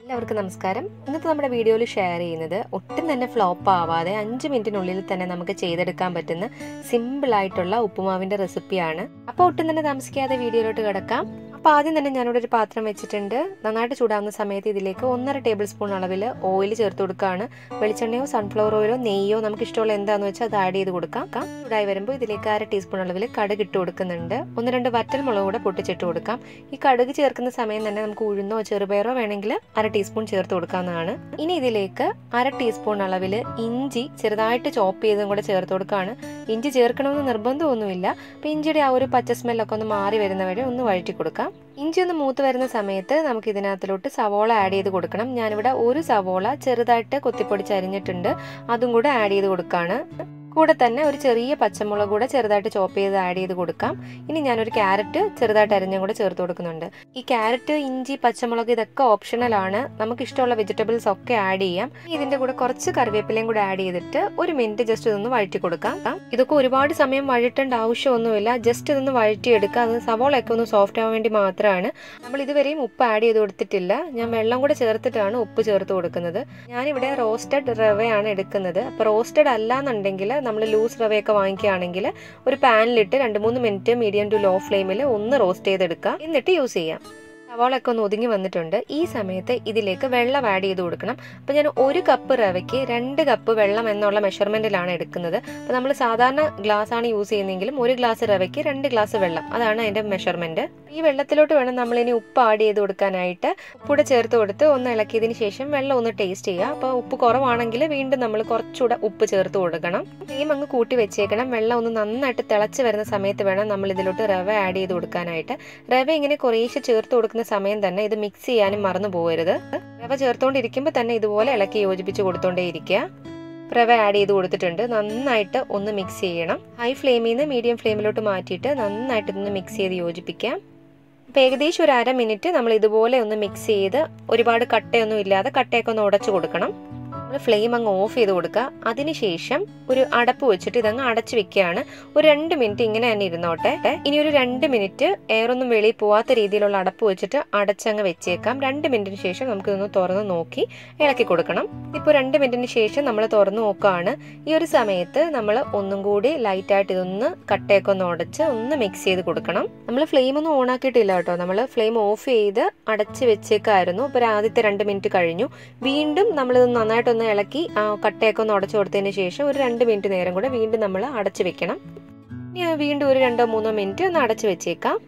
എല്ലാവർക്കും നമസ്കാരം ഇന്നത്തെ നമ്മുടെ വീഡിയോയിൽ ഷെയർ ചെയ്യുന്നത് ഒട്ടും തന്നെ ഫ്ലോപ്പ് ആവാതെ അഞ്ച് മിനിറ്റിനുള്ളിൽ തന്നെ നമുക്ക് ചെയ്തെടുക്കാൻ പറ്റുന്ന സിമ്പിൾ ആയിട്ടുള്ള ഉപ്പുമാവിന്റെ റെസിപ്പിയാണ് അപ്പോൾ ഒട്ടും തന്നെ താമസിക്കാതെ വീഡിയോയിലോട്ട് കിടക്കാം അപ്പോൾ ആദ്യം തന്നെ ഞാനിവിടെ ഒരു പാത്രം വെച്ചിട്ടുണ്ട് നന്നായിട്ട് ചൂടാവുന്ന സമയത്ത് ഇതിലേക്ക് ഒന്നര ടേബിൾ സ്പൂൺ അളവിൽ ഓയിൽ ചേർത്ത് കൊടുക്കുകയാണ് വെളിച്ചെണ്ണയോ സൺഫ്ലവർ ഓയിലോ നെയ്യോ നമുക്ക് ഇഷ്ടമുള്ള എന്താണെന്ന് വെച്ചാൽ അത് ആഡ് ചെയ്ത് കൊടുക്കാം ചൂടായി വരുമ്പോൾ ഇതിലേക്ക് അര ടീസ്പൂൺ അളവിൽ കടുക് ഇട്ട് കൊടുക്കുന്നുണ്ട് ഒന്ന് രണ്ട് വറ്റൽ മുളക് കൂടെ പൊട്ടിച്ചിട്ട് കൊടുക്കാം ഈ കടുക് ചേർക്കുന്ന സമയം തന്നെ നമുക്ക് ഉഴുന്നോ ചെറുപയറോ വേണമെങ്കിൽ അര ടീസ്പൂൺ ചേർത്ത് കൊടുക്കാവുന്നതാണ് ഇനി ഇതിലേക്ക് അര ടീസ്പൂൺ അളവിൽ ഇഞ്ചി ചെറുതായിട്ട് ചോപ്പ് ചെയ്തും കൂടെ ചേർത്ത് കൊടുക്കുകയാണ് ഇഞ്ചി ചേർക്കണമെന്ന് നിർബന്ധമൊന്നുമില്ല അപ്പം ഇഞ്ചിയുടെ ആ ഒരു പച്ച സ്മെല്ലൊക്കെ ഒന്ന് മാറി വരുന്ന വരെ ഒന്ന് വഴറ്റി കൊടുക്കാം ഇഞ്ചി ഒന്ന് മൂത്ത് വരുന്ന സമയത്ത് നമുക്ക് ഇതിനകത്തിലോട്ട് സവോള ആഡ് ചെയ്ത് കൊടുക്കണം ഞാനിവിടെ ഒരു സവോള ചെറുതായിട്ട് കൊത്തിപ്പൊടിച്ച് അരിഞ്ഞിട്ടുണ്ട് അതും കൂടെ ആഡ് ചെയ്ത് കൊടുക്കുകയാണ് കൂടെ തന്നെ ഒരു ചെറിയ പച്ചമുളക് കൂടെ ചെറുതായിട്ട് ചോപ്പ് ചെയ്ത് ആഡ് ചെയ്ത് കൊടുക്കാം ഇനി ഞാനൊരു ക്യാരറ്റ് ചെറുതായിട്ട് അരിഞ്ഞും കൂടെ ചേർത്ത് കൊടുക്കുന്നുണ്ട് ഈ ക്യാരറ്റ് ഇഞ്ചി പച്ചമുളക് ഇതൊക്കെ ഓപ്ഷണലാണ് നമുക്ക് ഇഷ്ടമുള്ള വെജിറ്റബിൾസ് ഒക്കെ ആഡ് ചെയ്യാം ഇതിന്റെ കൂടെ കുറച്ച് കറിവേപ്പിലയും കൂടെ ആഡ് ചെയ്തിട്ട് ഒരു മിനിറ്റ് ജസ്റ്റ് ഇതൊന്ന് വഴറ്റി കൊടുക്കാം ഇതൊക്കെ ഒരുപാട് സമയം വഴറ്റേണ്ട ആവശ്യമൊന്നുമില്ല ജസ്റ്റ് ഇതൊന്ന് വഴറ്റിയെടുക്കുക അത് സവോളയൊക്കെ ഒന്ന് സോഫ്റ്റ് ആവാൻ വേണ്ടി മാത്രമാണ് നമ്മൾ ഇതുവരെയും ഉപ്പ് ആഡ് ചെയ്ത് കൊടുത്തിട്ടില്ല ഞാൻ വെള്ളം കൂടെ ചേർത്തിട്ടാണ് ഉപ്പ് ചേർത്ത് കൊടുക്കുന്നത് ഞാനിവിടെ റോസ്റ്റഡ് റവയാണ് എടുക്കുന്നത് അപ്പോൾ റോസ്റ്റഡ് അല്ലാന്നുണ്ടെങ്കിൽ നമ്മൾ ലൂസ് റവയൊക്കെ വാങ്ങിക്കുകയാണെങ്കിൽ ഒരു പാനിലിട്ട് രണ്ട് മൂന്ന് മിനിറ്റ് മീഡിയം ടു ലോ ഫ്ലെയിമിൽ ഒന്ന് റോസ്റ്റ് ചെയ്തെടുക്കുക എന്നിട്ട് യൂസ് ചെയ്യാം സവാളൊക്കെ ഒന്ന് ഒതുങ്ങി വന്നിട്ടുണ്ട് ഈ സമയത്ത് ഇതിലേക്ക് വെള്ളം ആഡ് ചെയ്ത് കൊടുക്കണം അപ്പോൾ ഞാൻ ഒരു കപ്പ് റവയ്ക്ക് രണ്ട് കപ്പ് വെള്ളം എന്നുള്ള മെഷർമെൻറ്റിലാണ് എടുക്കുന്നത് അപ്പോൾ നമ്മൾ സാധാരണ ഗ്ലാസ് ആണ് യൂസ് ചെയ്യുന്നതെങ്കിലും ഒരു ഗ്ലാസ് റവയ്ക്ക് രണ്ട് ഗ്ലാസ് വെള്ളം അതാണ് അതിൻ്റെ മെഷർമെൻറ്റ് ഈ വെള്ളത്തിലോട്ട് വേണം നമ്മൾ ഇനി ഉപ്പ് ആഡ് ചെയ്ത് കൊടുക്കാനായിട്ട് ഉപ്പൂടെ ചേർത്ത് കൊടുത്ത് ഒന്ന് ഇളക്കിയതിന് ശേഷം വെള്ളം ഒന്ന് ടേസ്റ്റ് ചെയ്യുക അപ്പോൾ ഉപ്പ് കുറവാണെങ്കിൽ വീണ്ടും നമ്മൾ കുറച്ചുകൂടെ ഉപ്പ് ചേർത്ത് കൊടുക്കണം ഫ്ലെയിം അങ്ങ് കൂട്ടി വെച്ചേക്കണം വെള്ളം ഒന്ന് നന്നായിട്ട് തിളച്ച് വരുന്ന സമയത്ത് വേണം നമ്മൾ ഇതിലോട്ട് റവ ആഡ് ചെയ്ത് കൊടുക്കാനായിട്ട് റവ ഇങ്ങനെ കുറേശ്ശെ ചേർത്ത് കൊടുക്കുന്ന സമയം തന്നെ ഇത് മിക്സ് ചെയ്യാനും മറന്നു പോകരുത് റവ ചേർത്തുകൊണ്ടിരിക്കുമ്പോൾ തന്നെ ഇതുപോലെ ഇളക്കി യോജിപ്പിച്ച് കൊടുത്തോണ്ടേയിരിക്കുക റവ ആഡ് ചെയ്ത് കൊടുത്തിട്ടുണ്ട് നന്നായിട്ട് ഒന്ന് മിക്സ് ചെയ്യണം ഹൈ ഫ്ലെയിമിൽ നിന്ന് മീഡിയം ഫ്ലെയിമിലോട്ട് മാറ്റിയിട്ട് നന്നായിട്ട് ഒന്ന് മിക്സ് ചെയ്ത് യോജിപ്പിക്കാം അപ്പോൾ ഏകദേശം ഒരു അര മിനിറ്റ് നമ്മൾ ഇതുപോലെ ഒന്ന് മിക്സ് ചെയ്ത് ഒരുപാട് കട്ടയൊന്നും ഇല്ലാതെ കട്ടയൊക്കെ ഒന്ന് ഉടച്ചു കൊടുക്കണം നമ്മൾ ഫ്ലെയിം അങ്ങ് ഓഫ് ചെയ്ത് കൊടുക്കുക അതിനുശേഷം ഒരു അടപ്പ് വെച്ചിട്ട് ഇതങ്ങ് അടച്ചു വെക്കുകയാണ് ഒരു രണ്ട് മിനിറ്റ് ഇങ്ങനെ തന്നെ ഇരുന്നോട്ടെ ഇനി ഒരു രണ്ട് മിനിറ്റ് എയറൊന്നും വെളിയിൽ പോവാത്ത രീതിയിലുള്ള അടപ്പ് വെച്ചിട്ട് അടച്ചങ്ങ് വെച്ചേക്കാം രണ്ട് മിനിറ്റിന് ശേഷം നമുക്ക് ഇതൊന്ന് തുറന്ന് നോക്കി ഇളക്കി കൊടുക്കണം ഇപ്പോൾ രണ്ട് മിനിറ്റിന് ശേഷം നമ്മൾ തുറന്ന് നോക്കുകയാണ് ഈ ഒരു സമയത്ത് നമ്മൾ ഒന്നും കൂടി ലൈറ്റായിട്ട് ഇതൊന്ന് കട്ടയൊക്കെ ഒന്ന് ഉടച്ച് ഒന്ന് മിക്സ് ചെയ്ത് കൊടുക്കണം നമ്മൾ ഫ്ലെയിം ഒന്നും ഓൺ ആക്കിയിട്ടില്ല കേട്ടോ നമ്മൾ ഫ്ലെയിം ഓഫ് ചെയ്ത് അടച്ച് വെച്ചേക്കായിരുന്നു ഇപ്പോൾ ആദ്യത്തെ രണ്ട് മിനിറ്റ് കഴിഞ്ഞു വീണ്ടും നമ്മളിത് നന്നായിട്ട് ഒന്ന് ഇളക്കി ആ കട്ടയൊക്കെ ഒന്ന് ഉടച്ചു കൊടുത്തതിന് ശേഷം ഒരു രണ്ട് മിനിറ്റ് നേരം കൂടെ വീണ്ടും നമ്മൾ അടച്ചു വെക്കണം ഇനി വീണ്ടും ഒരു രണ്ടോ മൂന്നോ മിനിറ്റ് ഒന്ന് അടച്ചു വെച്ചേക്കാം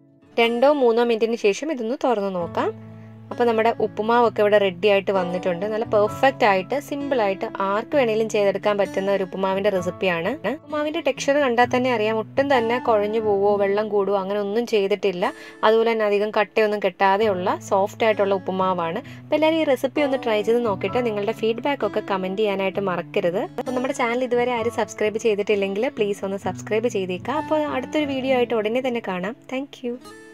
രണ്ടോ മൂന്നോ മിനിറ്റിന് ശേഷം ഇതൊന്ന് തുറന്നു നോക്കാം അപ്പോൾ നമ്മുടെ ഉപ്പുമാവൊക്കെ ഇവിടെ റെഡി ആയിട്ട് വന്നിട്ടുണ്ട് നല്ല പെർഫെക്റ്റ് ആയിട്ട് സിമ്പിൾ ആയിട്ട് ആർക്ക് വേണേലും ചെയ്തെടുക്കാൻ പറ്റുന്ന ഒരു ഉപ്പുമാവിന്റെ റെസിപ്പിയാണ് ഉപ്പുമാവിന്റെ ടെക്സ്ചർ കണ്ടാൽ തന്നെ അറിയാം ഒട്ടും തന്നെ കുഴഞ്ഞു പോവോ വെള്ളം കൂടുവോ അങ്ങനെ ഒന്നും ചെയ്തിട്ടില്ല അതുപോലെ തന്നെ അധികം കട്ടയൊന്നും കെട്ടാതെയുള്ള സോഫ്റ്റ് ആയിട്ടുള്ള ഉപ്പുമാവാണ് അപ്പോൾ എല്ലാവരും ഈ റെസിപ്പി ഒന്ന് ട്രൈ ചെയ്ത് നോക്കിയിട്ട് നിങ്ങളുടെ ഫീഡ്ബാക്ക് ഒക്കെ കമന്റ് ചെയ്യാനായിട്ട് മറക്കരുത് അപ്പോൾ നമ്മുടെ ചാനൽ ഇതുവരെ ആരും സബ്സ്ക്രൈബ് ചെയ്തിട്ടില്ലെങ്കിൽ പ്ലീസ് ഒന്ന് സബ്സ്ക്രൈബ് ചെയ്തേക്കാം അപ്പോൾ അടുത്തൊരു വീഡിയോ ആയിട്ട് ഉടനെ തന്നെ കാണാം താങ്ക്